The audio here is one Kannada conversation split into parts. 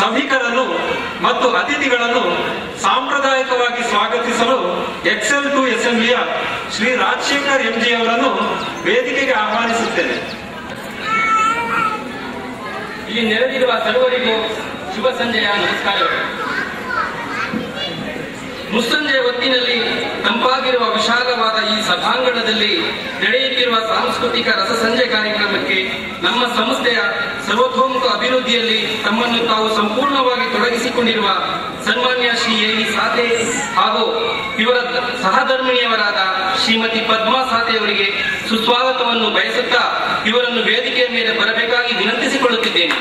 ಸಭಿಕರನ್ನು ಮತ್ತು ಅತಿಥಿಗಳನ್ನು ಸಾಂಪ್ರದಾಯಿಕವಾಗಿ ಸ್ವಾಗತಿಸಲು ಎಕ್ಸೆಲ್ ಟು ಎಸ್ಎಂಬಿಯ ಶ್ರೀ ರಾಜಶೇಖರ್ ಎಂಜಿ ಅವರನ್ನು ವೇದಿಕೆಗೆ ಆಹ್ವಾನಿಸುತ್ತೇನೆ ಇಲ್ಲಿ ನೆರೆದಿರುವ ಸರ್ವರಿಗೂ ಶುಭ ಸಂಜೆಯ ನಮಸ್ಕಾರಗಳು ಮುಸ್ಸಂಜೆಯ ಹೊತ್ತಿನಲ್ಲಿ ತಂಪಾಗಿರುವ ವಿಶಾಲವಾದ ಈ ಸಭಾಂಗಣದಲ್ಲಿ ನಡೆಯುತ್ತಿರುವ ಸಾಂಸ್ಕೃತಿಕ ರಸಸಂಜೆ ಕಾರ್ಯಕ್ರಮಕ್ಕೆ ನಮ್ಮ ಸಂಸ್ಥೆಯ ಸರ್ವತೋಮುಖ ಅಭಿವೃದ್ಧಿಯಲ್ಲಿ ತಮ್ಮನ್ನು ತಾವು ಸಂಪೂರ್ಣವಾಗಿ ತೊಡಗಿಸಿಕೊಂಡಿರುವ ಸನ್ಮಾನ್ಯ ಶ್ರೀ ಎ ವಿ ಸಾತೆ ಹಾಗೂ ಇವರ ಸಹಧರ್ಮಿಣಿಯವರಾದ ಶ್ರೀಮತಿ ಪದ್ಮಾ ಸಾತೆ ಅವರಿಗೆ ಸುಸ್ವಾಗತವನ್ನು ಬಯಸುತ್ತಾ ಇವರನ್ನು ವೇದಿಕೆಯ ಮೇಲೆ ಬರಬೇಕಾಗಿ ವಿನಂತಿಸಿಕೊಳ್ಳುತ್ತಿದ್ದೇನೆ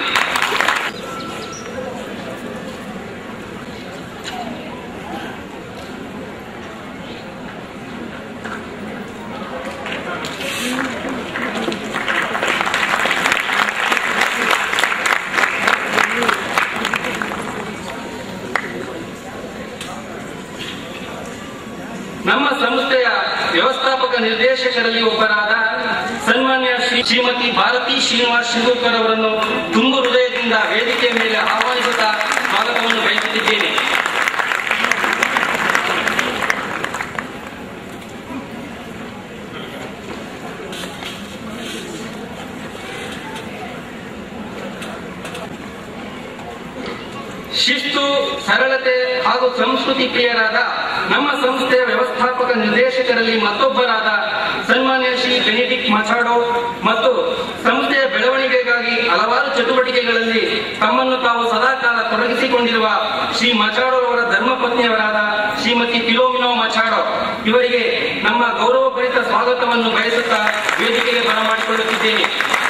ನಮ್ಮ ಸಂಸ್ಥೆಯ ವ್ಯವಸ್ಥಾಪಕ ನಿರ್ದೇಶಕರಲ್ಲಿ ಒಬ್ಬರಾದ ಸನ್ಮಾನ್ಯ ಶ್ರೀ ಶ್ರೀಮತಿ ಭಾರತಿ ಶ್ರೀನಿವಾಸ್ ಶಿಂಗೂರ್ಕರ್ ಅವರನ್ನು ತುಂಬು ಹೃದಯದಿಂದ ವೇದಿಕೆಯ ಮೇಲೆ ಆಹ್ವಾನಿಸುತ್ತಾ ಸ್ವಾಗತವನ್ನು ಬಯಸುತ್ತಿದ್ದೇನೆ ಶಿಸ್ತು ಸರಳತೆ ಹಾಗೂ ಸಂಸ್ಕೃತಿ ಪ್ರಿಯರಾದ ನಮ್ಮ ಸಂಸ್ಥೆಯ ವ್ಯವಸ್ಥಾಪಕ ನಿರ್ದೇಶಕರಲ್ಲಿ ಮತ್ತೊಬ್ಬರಾದ ಸನ್ಮಾನ್ಯ ಶ್ರೀ ಬೆನಿಡಿಕ್ ಮಚಾಡೋ ಮತ್ತು ಸಂಸ್ಥೆಯ ಬೆಳವಣಿಗೆಗಾಗಿ ಹಲವಾರು ಚಟುವಟಿಕೆಗಳಲ್ಲಿ ತಮ್ಮನ್ನು ತಾವು ಸದಾಕಾಲ ತೊಡಗಿಸಿಕೊಂಡಿರುವ ಶ್ರೀ ಮಚಾಡೋ ಅವರ ಧರ್ಮಪತ್ನಿಯವರಾದ ಶ್ರೀಮತಿ ಫಿಲೋಮಿನೋ ಮಚಾಡೋ ಇವರಿಗೆ ನಮ್ಮ ಗೌರವಭರಿತ ಸ್ವಾಗತವನ್ನು ಬಯಸುತ್ತಾ ವೇದಿಕೆಗೆ ಬರಮಾಡಿಕೊಳ್ಳುತ್ತಿದ್ದೇನೆ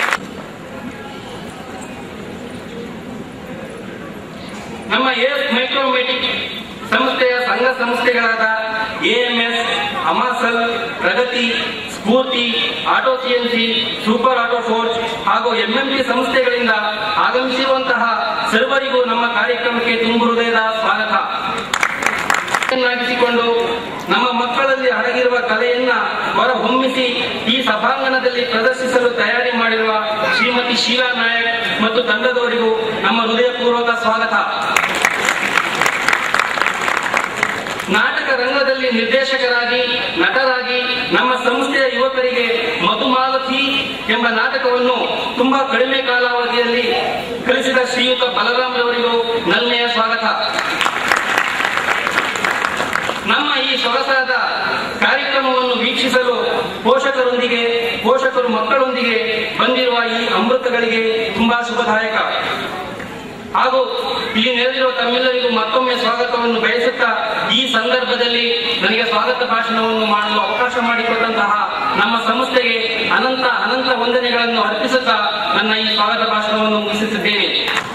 ನಮ್ಮ ಎಸ್ ಮೈಕ್ರೋಮೆಟಿಕ್ ಸಂಸ್ಥೆಯ ಸಂಘ ಸಂಸ್ಥೆಗಳಾದ ಎಎಂಎಸ್ ಅಮಾಸಲ್ Pragati Spoorthi auto CNC super auto force ಹಾಗೂ ಎಂಎಂಪಿ ಸಂಸ್ಥೆಗಳಿಂದ ಆಗಮಿಸಿರುವಂತಹ ಸರ್ವರಿಗೂ ನಮ್ಮ ಕಾರ್ಯಕ್ರಮಕ್ಕೆ ತುಂಬು ಹೃದಯದ ಸ್ವಾಗತ ನ್ನಾಗಿಸಿಕೊಂಡು ನಮ್ಮ ಮಕ್ಕಳಲ್ಲಿ ಅಡಗಿರುವ ಕಲೆಯನ್ನ ಹೊರಹೊಮ್ಮಿಸಿ ಈ ಸಭಾಂಗಣದಲ್ಲಿ ಪ್ರದರ್ಶಿಸಲು ತಯಾರಿ ಮಾಡಿರುವ ಶ್ರೀಮತಿ ಶೀಲಾ ನಾಯಕ್ ಮತ್ತು ತಂಡದವರಿಗೂ ನಮ್ಮ ಹೃದಯಪೂರ್ವಕ ಸ್ವಾಗತ ನಾಟಕ ರಂಗದಲ್ಲಿ ನಿರ್ದೇಶಕರಾಗಿ ನಟರಾಗಿ ನಮ್ಮ ಸಂಸ್ಥೆಯ ಯುವಕರಿಗೆ ಮಧುಮಾಲತಿ ಎಂಬ ನಾಟಕವನ್ನು ತುಂಬಾ ಕಡಿಮೆ ಕಾಲಾವಧಿಯಲ್ಲಿ ಕಲಿಸಿದ ಶ್ರೀಯುತ ಬಲರಾಮ್ ರವರಿಗೂ ನಲ್ಮೆಯ ಸ್ವಾಗತ ನಮ್ಮ ಈ ಸೊಗಸಾದ ಕಾರ್ಯಕ್ರಮವನ್ನು ವೀಕ್ಷಿಸಲು ಪೋಷಕರೊಂದಿಗೆ ಪೋಷಕರು ಮಕ್ಕಳೊಂದಿಗೆ ಬಂದಿರುವ ಈ ಅಮೃತಗಳಿಗೆ ತುಂಬಾ ಶುಭದಾಯಕ ಹಾಗೂ ಇಲ್ಲಿ ನೆರೆದಿರುವ ತಮ್ಮೆಲ್ಲರಿಗೂ ಮತ್ತೊಮ್ಮೆ ಸ್ವಾಗತವನ್ನು ಬಯಸುತ್ತಾ ಈ ಸಂದರ್ಭದಲ್ಲಿ ನನಗೆ ಸ್ವಾಗತ ಭಾಷಣವನ್ನು ಮಾಡಲು ಅವಕಾಶ ಮಾಡಿಕೊಟ್ಟಂತಹ ನಮ್ಮ ಸಂಸ್ಥೆಗೆ ಅನಂತ ಅನಂತ ವಂದನೆಗಳನ್ನು ಅರ್ಪಿಸುತ್ತಾ ನನ್ನ ಈ ಸ್ವಾಗತ ಭಾಷಣವನ್ನು ಮುಗಿಸುತ್ತಿದ್ದೇನೆ